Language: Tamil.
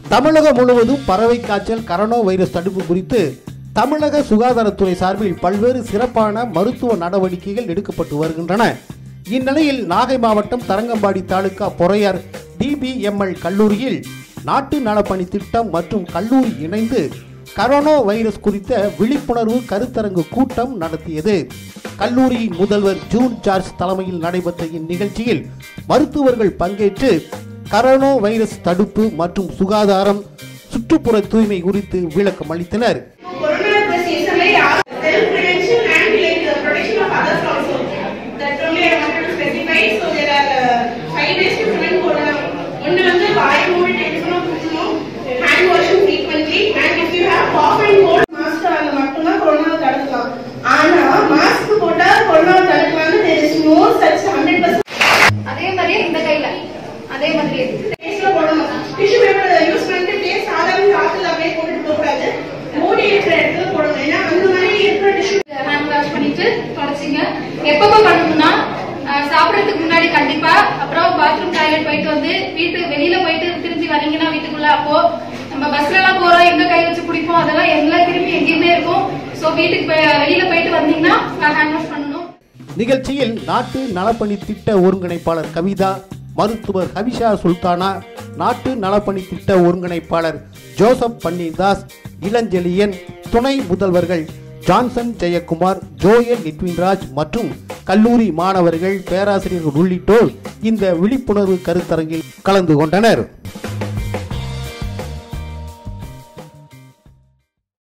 தமிழகம் முழுவதும் பறவை காய்ச்சல் கரோனா வைரஸ் தடுப்பு குறித்து தமிழக சுகாதாரத்துறை சார்பில் பல்வேறு சிறப்பான மருத்துவ நடவடிக்கைகள் எடுக்கப்பட்டு வருகின்றன இந்நிலையில் நாகை மாவட்டம் தரங்கம்பாடி தாலுகா பொறையார் டிபிஎம்எல் கல்லூரியில் நாட்டு நலப்பணி திட்டம் மற்றும் கல்லூரி இணைந்து கரோனா வைரஸ் குறித்த விழிப்புணர்வு கருத்தரங்கு கூட்டம் நடத்தியது கல்லூரியின் முதல்வர் ஜூன் ஜார்ஜ் தலைமையில் நடைபெற்ற இந்நிகழ்ச்சியில் மருத்துவர்கள் பங்கேற்று கரோனா வைரஸ் தடுப்பு மற்றும் சுகாதாரம் சுற்றுப்புற தூய்மை குறித்து விளக்கம் அளித்தனர் Corona was seasonally asked self prevention and like uh, protection of others also. That only I wanted to specify. So there are uh, five ways to prevent corona. ஒன்று வந்து வாய் மூடிட்டு இருக்கணும் குடிக்கணும் hand washing frequently and if you have cough and cold mask வாங்க மட்டும்தான் கொரோனாவை தடுக்கலாம் ஆனா மாஸ்க் போட்டா கொரோனாவை தடுக்கலாம்னு there is no such 100% அதே மாதிரியே இந்த கையில அதே மாதிரியே ஃபேஸ்ல போடணும் டிஷ்யூ பேப்பர் யூஸ் பண்ணிட்டு ஃபேஸ் சாதாரண காத்துல அப்படியே போட்டுட்டு போக கூடாது மூடி இருக்கிற இடத்துல போடணும் ஏன்னா அந்த மாதிரி இருக்கிற டிஷ்யூ ஹேண்ட் வாஷ் பண்ணிட்டு தொடச்சிங்க எப்பப்ப பண்ணணும்னா அஹ், சாப்பிடறதுக்கு முன்னாடி கண்டிப்பா அப்புறம் பாத்ரூம் டாய்லெட் போயிட்டு வந்து வீட்டு வெளியில போயிட்டு திரும்பி வரீங்கன்னா வீட்டுக்குள்ள அப்போ நம்ம பஸ்ல எல்லாம் போறோம் எங்க கை வச்சு பிடிப்போம் அதெல்லாம் எல்லா கிருமி எங்கேயுமே இருக்கும் சோ வீட்டுக்கு போய் வெளியில போயிட்டு வந்தீங்கன்னா ஹேண்ட் வாஷ் பண்ணணும் நிகழ்ச்சியில் நாட்டு நலப்பணி திட்ட ஒருங்கிணைப்பாளர் கவிதா மருத்துவர் ஹவிஷா சுல்தானா நாட்டு நலப்பணி திட்ட ஒருங்கிணைப்பாளர் ஜோசப் பன்னீர்தாஸ் இளஞ்செழியன் துணை முதல்வர்கள் ஜான்சன் ஜெயக்குமார் ஜோயல் நிட்வின்ராஜ் மற்றும் கல்லூரி மாணவர்கள் பேராசிரியர்கள் உள்ளிட்டோர் இந்த விழிப்புணர்வு கருத்தரங்கில் கலந்து கொண்டனர்